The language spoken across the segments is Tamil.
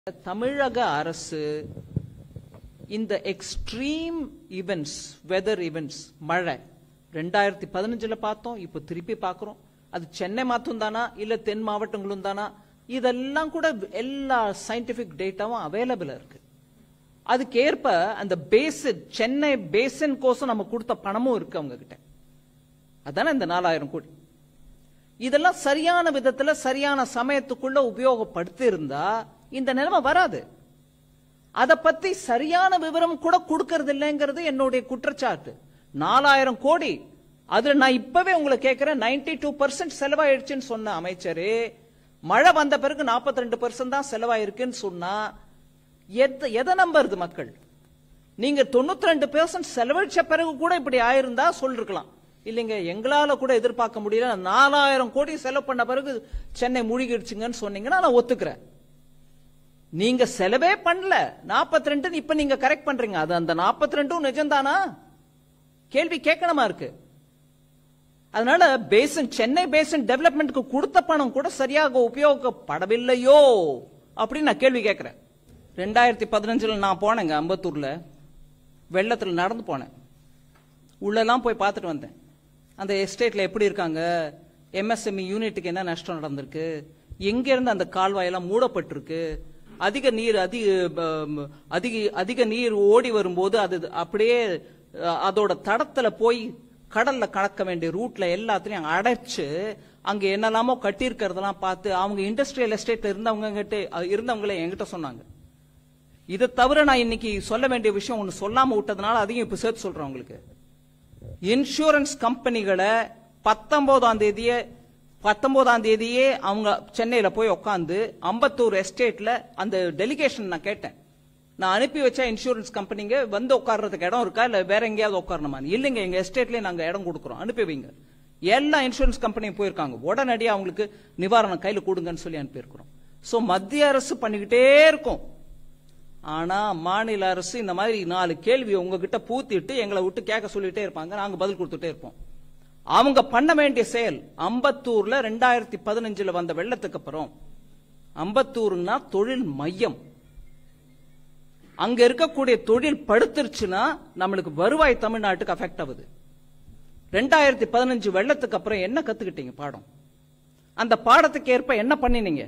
தமிழக அரசு இந்த எக்ஸ்ட்ரீம் ஈவெண்ட்ஸ் வெதர் ஈவெண்ட்ஸ் மழை ரெண்டாயிரத்தி பதினஞ்சுல பார்த்தோம் இப்போ திருப்பி பார்க்கிறோம் அது சென்னை மாத்தும் தானா இல்ல தென் மாவட்டங்களும் தானா இதெல்லாம் கூட எல்லா சயின்டிபிக் டேட்டாவும் அவைலபிளா இருக்கு அதுக்கு ஏற்ப அந்த பேசின் சென்னை பேசின் கோசம் நம்ம கொடுத்த பணமும் இருக்கு அவங்க கிட்ட அதானே இந்த நாலாயிரம் கோடி இதெல்லாம் சரியான விதத்துல சரியான சமயத்துக்குள்ள உபயோகப்படுத்தி இருந்தா இந்த நிலைமை வராது அத பத்தி சரியான விவரம் கூட கொடுக்கறது இல்லைங்கிறது என்னுடைய குற்றச்சாட்டு நாலாயிரம் கோடி அதுல நான் இப்பவே உங்களை கேட்கிறேன் நைன்டி டூ பர்சன்ட் செலவாயிடுச்சுன்னு சொன்ன அமைச்சரே மழை வந்த பிறகு 42% ரெண்டு பர்சன்ட் தான் செலவாயிருக்குன்னு சொன்னா எத எதை நம்புறது மக்கள் நீங்க தொண்ணூத்தி ரெண்டு பெர்சன்ட் செலவழிச்ச பிறகு கூட இப்படி ஆயிருந்தா சொல்லிருக்கலாம் இல்லைங்க எங்களால கூட எதிர்பார்க்க முடியல நாலாயிரம் கோடி செலவு பண்ண பிறகு சென்னை மூழ்கிடுச்சுங்கன்னு சொன்னீங்கன்னா நான் ஒத்துக்கிறேன் நீங்க செலவே பண்ணல 42 ரெண்டு இப்ப நீங்க கரெக்ட் பண்றீங்க அது அந்த 42 ரெண்டும் நிஜம்தானா கேள்வி கேட்கணுமா இருக்கு அதனால பேசன் சென்னை பேசன் டெவலப்மெண்ட்க்கு கொடுத்த பணம் கூட சரியாக உபயோகப்படவில்லையோ அப்படின்னு நான் கேள்வி கேட்கிறேன் ரெண்டாயிரத்தி பதினஞ்சுல நான் போனேங்க அம்பத்தூர்ல வெள்ளத்துல நடந்து போனேன் உள்ளெல்லாம் போய் பார்த்துட்டு வந்தேன் அந்த எஸ்டேட்ல எப்படி இருக்காங்க எம்எஸ்எம்இ யூனிட்டுக்கு என்ன நஷ்டம் நடந்திருக்கு எங்க இருந்து அந்த கால்வாயெல்லாம் மூடப்பட்டிருக்கு அதிக நீர் அதிக ப- அதிக அதிக நீர் ஓடி வரும்போது அது அப்படியே அஹ், அதோட தடத்துல போய் கடல்ல கலக்க வேண்டிய ரூட்ல எல்லாத்துலயும் அடைச்சு அங்க என்னெல்லாமோ கட்டியிருக்கிறதெல்லாம் பார்த்து அவங்க இண்டஸ்ட்ரியல் எஸ்டேட்ல இருந்தவங்க கிட்ட இருந்தவங்களே என்கிட்ட சொன்னாங்க இதை தவிர நான் இன்னைக்கு சொல்ல வேண்டிய விஷயம் ஒன்னு சொல்லாம விட்டதுனால அதையும் இப்ப சேர்த்து சொல்றேன் உங்களுக்கு இன்சூரன்ஸ் கம்பெனிகளை பத்தொன்பதாம் தேதியே பத்தொன்பதாம் தேதியே அவங்க சென்னையில போய் உட்காந்து அம்பத்தூர் எஸ்டேட்ல அந்த டெலிகேஷன் நான் கேட்டேன் நான் அனுப்பி வச்ச இன்சூரன்ஸ் கம்பெனிங்க வந்து உட்கார்றதுக்கு இடம் இருக்கா இல்ல வேற எங்கேயாவது உட்காரணுமா இல்லைங்க எங்க எஸ்டேட்லயே நாங்க இடம் கொடுக்குறோம் அனுப்பி வைங்க எல்லா இன்சூரன்ஸ் கம்பெனியும் போயிருக்காங்க உடனடியாக அவங்களுக்கு நிவாரணம் கையில கொடுங்கன்னு சொல்லி அனுப்பியிருக்கிறோம் சோ மத்திய அரசு பண்ணிக்கிட்டே இருக்கும் ஆனா மாநில அரசு இந்த மாதிரி நாலு கேள்வி உங்ககிட்ட பூத்திட்டு எங்களை விட்டு கேட்க சொல்லிட்டே இருப்பாங்க நாங்க பதில் கொடுத்துட்டே இருப்போம் அவங்க பண்ண வேண்டிய செயல் அம்பத்தூர்ல ரெண்டாயிரத்தி பதினஞ்சுல வந்த வெள்ளத்துக்கு அப்புறம் அம்பத்தூர்னா தொழில் மையம் அங்க இருக்கக்கூடிய தொழில் படுத்துருச்சுன்னா நம்மளுக்கு வருவாய் தமிழ்நாட்டுக்கு அஃபெக்ட் ஆகுது ரெண்டாயிரத்தி பதினஞ்சு வெள்ளத்துக்கு அப்புறம் என்ன கத்துக்கிட்டீங்க பாடம் அந்த பாடத்துக்கு ஏற்ப என்ன பண்ணினீங்க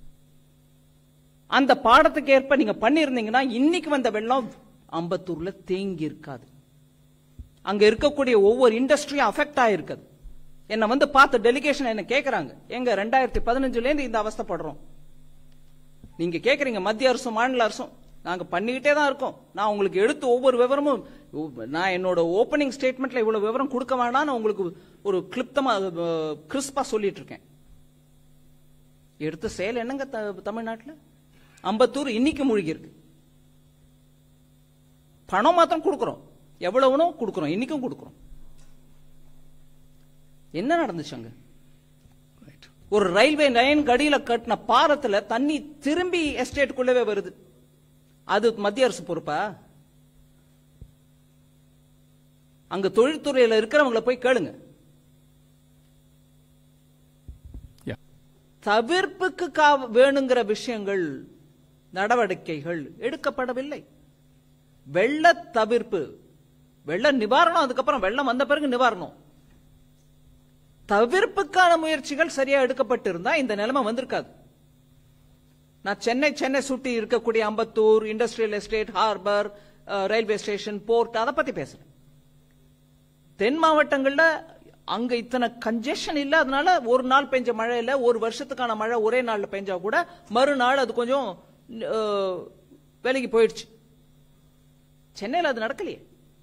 அந்த பாடத்துக்கு ஏற்ப நீங்க பண்ணிருந்தீங்கன்னா இன்னைக்கு வந்த வெள்ளம் அம்பத்தூர்ல தேங்கி இருக்காது அங்க இருக்கக்கூடிய ஒவ்வொரு இண்டஸ்ட்ரியும் அஃபெக்ட் ஆயிருக்குது என்ன வந்து பார்த்து டெலிகேஷன் என்ன கேக்குறாங்க எங்க ரெண்டாயிரத்தி பதினஞ்சுல இருந்து இந்த அவஸ்தைப்படுறோம் நீங்க கேக்குறீங்க மத்திய அரசும் மாநில அரசும் நாங்க பண்ணிக்கிட்டே தான் இருக்கோம் நான் உங்களுக்கு எடுத்து ஒவ்வொரு விவரமும் நான் என்னோட ஓப்பனிங் ஸ்டேட்மெண்ட்ல இவ்வளவு விவரம் கொடுக்க வேண்டாம்னு உங்களுக்கு ஒரு கிளிப்தமா கிறிஸ்பா சொல்லிட்டு இருக்கேன் எடுத்த செயல் என்னங்க த- தமிழ்நாட்டுல அம்பத்தூர் இன்னைக்கு மூழ்கி இருக்கு பணம் மாத்திரம் கொடுக்கிறோம் எவ்வளவுனோ கொடுக்கிறோம் இன்னைக்கும் கொடுக்கிறோம் என்ன நடந்துச்சு அங்க ஒரு ரயில்வே லைன் கடியில கட்டின பாலத்துல தண்ணி திரும்பி எஸ்டேட்டுக்குள்ளவே வருது அது மத்திய அரசு பொறுப்பா அங்க தொழில்துறையில இருக்கிறவங்கள போய் கேளுங்க Yeah. தவிர்ப்புக்கு கா- வேணுங்கிற விஷயங்கள் நடவடிக்கைகள் எடுக்கப்படவில்லை வெள்ள தவிர்ப்பு வெள்ள நிவாரணம் அதுக்கப்புறம் வெள்ளம் வந்த பிறகு நிவாரணம் தவிர்ப்புக்கான முயற்சிகள் சரியா எடுக்கப்பட்டிருந்தா இந்த நிலைமை வந்திருக்காது நான் சென்னை சென்னை சுற்றி இருக்கக்கூடிய Ambattur industrial estate harbour railway station port அதை பத்தி பேசுறேன் தென் மாவட்டங்கள்ல அங்க இத்தனை கன்ஜெஷன் இல்ல அதனால ஒரு நாள் பெஞ்ச மழை இல்ல ஒரு வருஷத்துக்கான மழை ஒரே நாள்ல பெஞ்சா கூட மறுநாள் அது கொஞ்சம் அஹ், விலகி போயிடுச்சு சென்னையில அது நடக்கலையே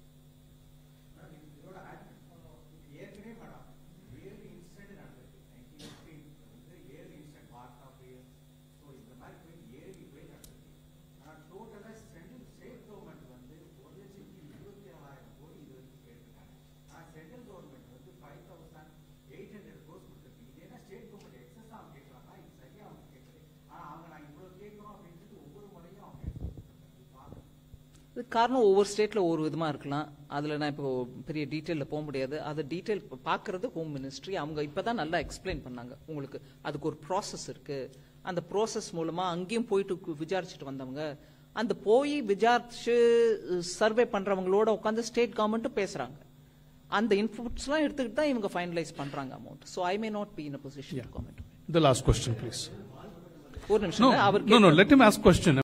இது காரணம் ஒவ்வொரு ஸ்டேட்ல ஒவ்வொரு விதமா இருக்கலாம் அதுல நான் இப்போ பெரிய டீட்டெயில்ல போக முடியாது அது டீட்டெயில் பாக்குறது ஹோம் மினிஸ்ட்ரி அவங்க இப்பதான் நல்லா எக்ஸ்பிளைன் பண்ணாங்க உங்களுக்கு அதுக்கு ஒரு ப்ராசஸ் இருக்கு அந்த ப்ரோசஸ் மூலமா அங்கேயும் போயிட்டு கு- விசாரிச்சுட்டு வந்தவங்க அந்த போய் விசாரிச்சு சர்வே பண்றவங்களோட உட்காந்து ஸ்டேட் கவர்மெண்ட்டும் பேசுறாங்க அந்த இன்புட்ஸ்லாம் எடுத்துக்கிட்டு தான் இவங்க ஃபைனலைஸ் பண்றாங்க amount so I may not be in a position to comment The last question, please. ஒரு நிமிஷம் No, அவர் no, no, let him ask question.